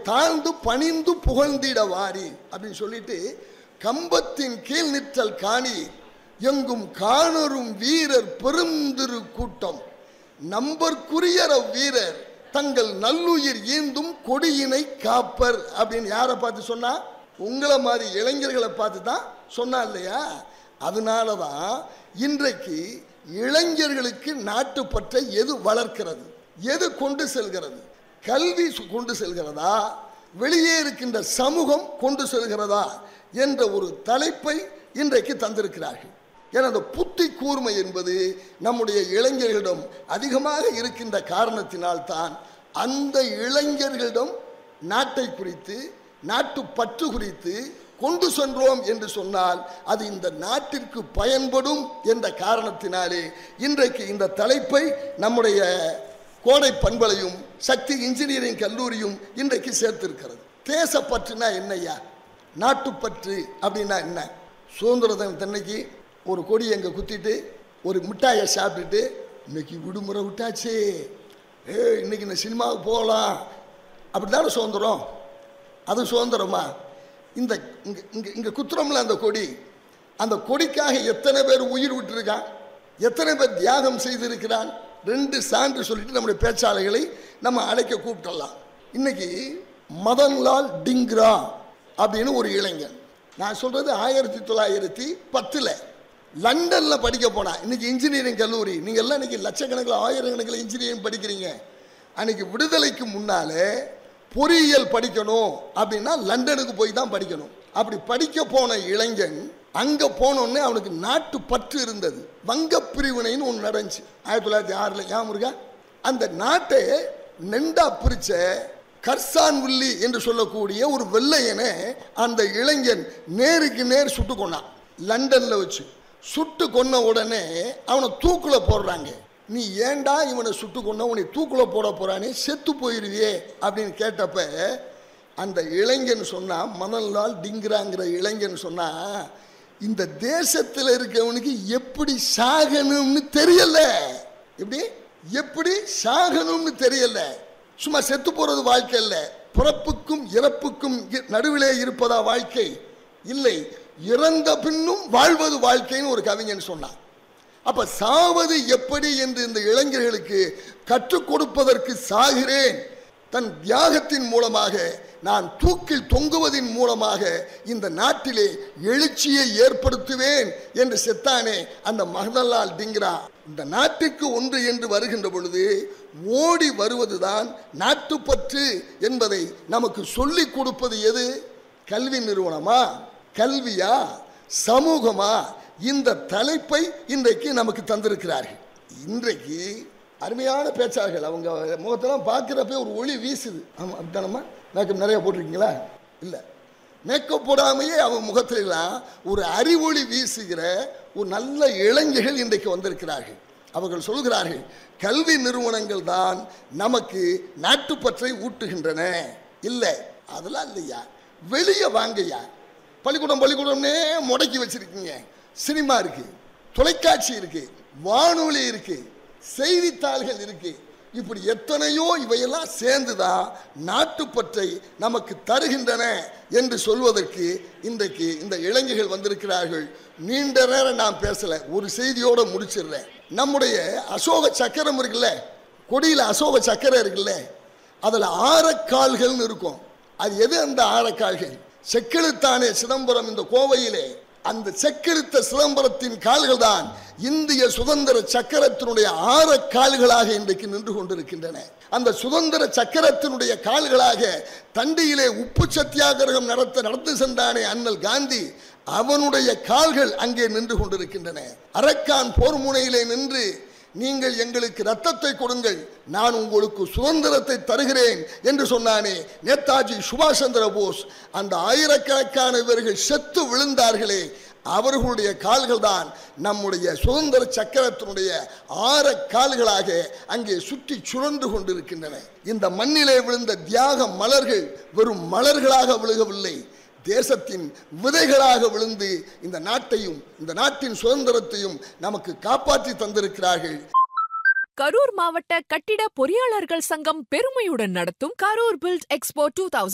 தாழ்ந்து பணிந்து புகழ்ந்திட வாரி அப்படின்னு சொல்லிட்டு கம்பத்தின் கீழ் நிற்றல் காணி எங்கும் காணரும் வீரர் பெருந்திரு கூட்டம் நம்பர்க்குரியர வீரர் தங்கள் நல்லுயிர் ஈந்தும் கொடியினை காப்பர் அப்படின்னு யாரை பார்த்து சொன்னா உங்களை மாதிரி இளைஞர்களை பார்த்து தான் சொன்னா இல்லையா அதனால தான் இன்றைக்கு இளைஞர்களுக்கு நாட்டுப்பற்றை எது வளர்க்கிறது எது கொண்டு செல்கிறது கல்வி சு- கொண்டு செல்கிறதா வெளியே இருக்கின்ற சமூகம் கொண்டு செல்கிறதா என்ற ஒரு தலைப்பை இன்றைக்கு தந்திருக்கிறார்கள் ஏன்னா அந்த புத்தி கூர்மை என்பது நம்முடைய இளைஞர்களிடம் அதிகமாக இருக்கின்ற காரணத்தினால்தான் அந்த இளைஞர்களிடம் நாட்டை குறித்து நாட்டு பற்று குறித்து கொண்டு சென்றோம் என்று சொன்னால் அது இந்த நாட்டிற்கு பயன்படும் என்ற காரணத்தினாலே இன்றைக்கு இந்த தலைப்பை நம்முடைய கோடை பண்பலையும் சக்தி இன்ஜினியரிங் கல்லூரியும் இன்றைக்கு சேர்த்திருக்கிறது தேசப்பற்றுனா என்னய்யா நாட்டுப்பற்று அப்படின்னா என்ன சுதந்திர தினத்தன்னைக்கு ஒரு கொடி அங்கே குத்திட்டு ஒரு மிட்டாயை சாப்பிட்டுட்டு இன்னைக்கு விடுமுறை விட்டாச்சே ஏ இன்னைக்கு இந்த சினிமாவுக்கு போகலாம் அப்படி தானே சுதந்திரம் அது சுதந்திரமா இந்த இங்கே இங்கே இங்கே குத்துறோம்ல அந்த கொடி அந்த கொடிக்காக எத்தனை பேர் உயிர் விட்டுருக்கான் எத்தனை பேர் தியாகம் செய்திருக்கிறான் ரெண்டு சான்று சொல்லிட்டு நம்முடைய பேச்சாளர்களை நம்ம அழைக்க கூப்பிட்டுடலாம் இன்னைக்கு மதன்லால் டிங்ரா அப்படின்னு ஒரு இளைஞன் நான் சொல்றது ஆயிரத்தி தொள்ளாயிரத்தி பத்தில் லண்டனில் படிக்க போனா இன்னைக்கு இன்ஜினியரிங் கல்லூரி நீங்க எல்லாம் இன்னைக்கு லட்சக்கணக்கில் ஆயிரக்கணக்கில் இன்ஜினியரிங் படிக்கிறீங்க அன்னைக்கு விடுதலைக்கு முன்னாலே பொறியியல் படிக்கணும் அப்படின்னா லண்டனுக்கு போய் தான் படிக்கணும் அப்படி படிக்க போன இளைஞன் அங்க போனோடனே அவனுக்கு நாட்டு பற்று இருந்தது வங்க பிரிவினைன்னு ஒன்று நடந்துச்சு ஆயிரத்தி தொள்ளாயிரத்தி ஆறில் ஞாபகம் இருக்கா அந்த நாட்டை நெண்டா பிரிச்ச கர்சான் வில்லி என்று சொல்லக்கூடிய ஒரு வெள்ளையனை அந்த இளைஞன் நேருக்கு நேர் சுட்டு கொண்டான் லண்டன்ல வச்சு சுட்டு கொன்ன உடனே அவனை தூக்குல போடுறாங்க நீ ஏன்டா இவனை சுட்டு கொன்ன உன்னை தூக்குல போட போறானே செத்து போயிருவியே அப்படின்னு கேட்டப்ப அந்த இளைஞன் சொன்னா மதன்லால் டிங்கிறாங்கிற இளைஞன் சொன்னா இந்த தேசத்தில் இருக்கவனுக்கு எப்படி சாகணும்னு தெரியல எப்படி எப்படி சாகணும்னு தெரியல சும்மா செத்து போறது வாழ்க்கை இல்ல பிறப்புக்கும் இறப்புக்கும் இ- நடுவிலே இருப்பதா வாழ்க்கை இல்லை இறந்த பின்னும் வாழ்வது வாழ்க்கைன்னு ஒரு கவிஞன் சொன்னான் அப்ப சாவது எப்படி என்று இந்த இளைஞர்களுக்கு கற்றுக் கொடுப்பதற்கு சாகிறேன் தன் தியாகத்தின் மூலமாக நான் தூக்கில் தொங்குவதின் மூலமாக இந்த நாட்டிலே எழுச்சியை ஏற்படுத்துவேன் என்று செத்தானே அந்த மகதலால் டிங்ரா இந்த நாட்டுக்கு ஒன்று என்று வருகின்ற பொழுது ஓடி வருவதுதான் நாட்டுப்பற்று என்பதை நமக்கு சொல்லிக் கொடுப்பது எது கல்வி நிறுவனமா கல்வியா சமூகமா இந்த தலைப்பை இன்றைக்கு நமக்கு தந்திருக்கிறார்கள் இன்றைக்கு அருமையான பேச்சாளர்கள் அவங்க முகத்தெல்லாம் பார்க்குறப்ப ஒரு ஒளி வீசுது ஆமாம் அப்படித்தானம்மா மேக்கப் நிறைய போட்டிருக்கீங்களா இல்லை மேக்கப் போடாமையே அவன் முகத்திலெல்லாம் ஒரு அறிவொளி வீசுகிற ஒரு நல்ல இளைஞர்கள் இன்றைக்கு வந்திருக்கிறார்கள் அவர்கள் சொல்கிறார்கள் கல்வி நிறுவனங்கள் தான் நமக்கு நாட்டுப்பற்றை ஊட்டுகின்றன இல்லை அதெல்லாம் இல்லையா வெளியே வாங்கய்யா பள்ளிக்கூடம் பள்ளிக்கூடம்னே முடக்கி வச்சிருக்கீங்க சினிமா இருக்கு தொலைக்காட்சி இருக்கு வானொலி இருக்கு செய்தித்தாள்கள் இருக்கு இப்படி எத்தனையோ இவையெல்லாம் சேர்ந்துதான் நாட்டுப்பற்றை நமக்கு தருகின்றன என்று சொல்வதற்கு இன்றைக்கு இந்த இளைஞர்கள் வந்திருக்கிறார்கள் நீண்ட நேரம் நான் பேசல ஒரு செய்தியோட முடிச்சிடுறேன் நம்முடைய அசோக சக்கரம் இருக்குல்ல கொடியில் அசோக சக்கரம் இருக்குல்ல அதில் ஆரக்கால்கள்னு இருக்கும் அது எது அந்த ஆரக்கால்கள் செக்கெழுத்தானே சிதம்பரம் இந்த கோவையிலே அந்த செக்கெழுத்த சிதம்பரத்தின் கால்கள் தான் இந்திய சுதந்திர சக்கரத்தினுடைய ஆற கால்களாக இன்றைக்கு நின்று கொண்டிருக்கின்றன அந்த சுதந்திர சக்கரத்தினுடைய கால்களாக தண்டியிலே உப்பு சத்தியாகிரகம் நடத்த நடந்து சென்றானே அண்ணல் காந்தி அவனுடைய கால்கள் அங்கே நின்று கொண்டிருக்கின்றன அரக்கான் போர் முனையிலே நின்று நீங்கள் எங்களுக்கு ரத்தத்தை கொடுங்கள் நான் உங்களுக்கு சுதந்திரத்தை தருகிறேன் என்று சொன்னானே நேதாஜி சுபாஷ் சந்திர போஸ் அந்த ஆயிரக்கணக்கான இவர்கள் செத்து விழுந்தார்களே அவர்களுடைய கால்கள் தான் நம்முடைய சுதந்திர சக்கரத்தினுடைய ஆற கால்களாக அங்கே சுற்றி சுழன்று கொண்டிருக்கின்றன இந்த மண்ணிலே விழுந்த தியாக மலர்கள் வெறும் மலர்களாக விழுகவில்லை தேசத்தின் விதைகளாக விழுந்து இந்த நாட்டையும் இந்த நாட்டின் சுதந்திரத்தையும் நமக்கு காப்பாற்றி தந்திருக்கிறார்கள் கரூர் மாவட்ட கட்டிட பொறியாளர்கள் சங்கம் பெருமையுடன் நடத்தும் கரூர் பில்ட் எக்ஸ்போ டூ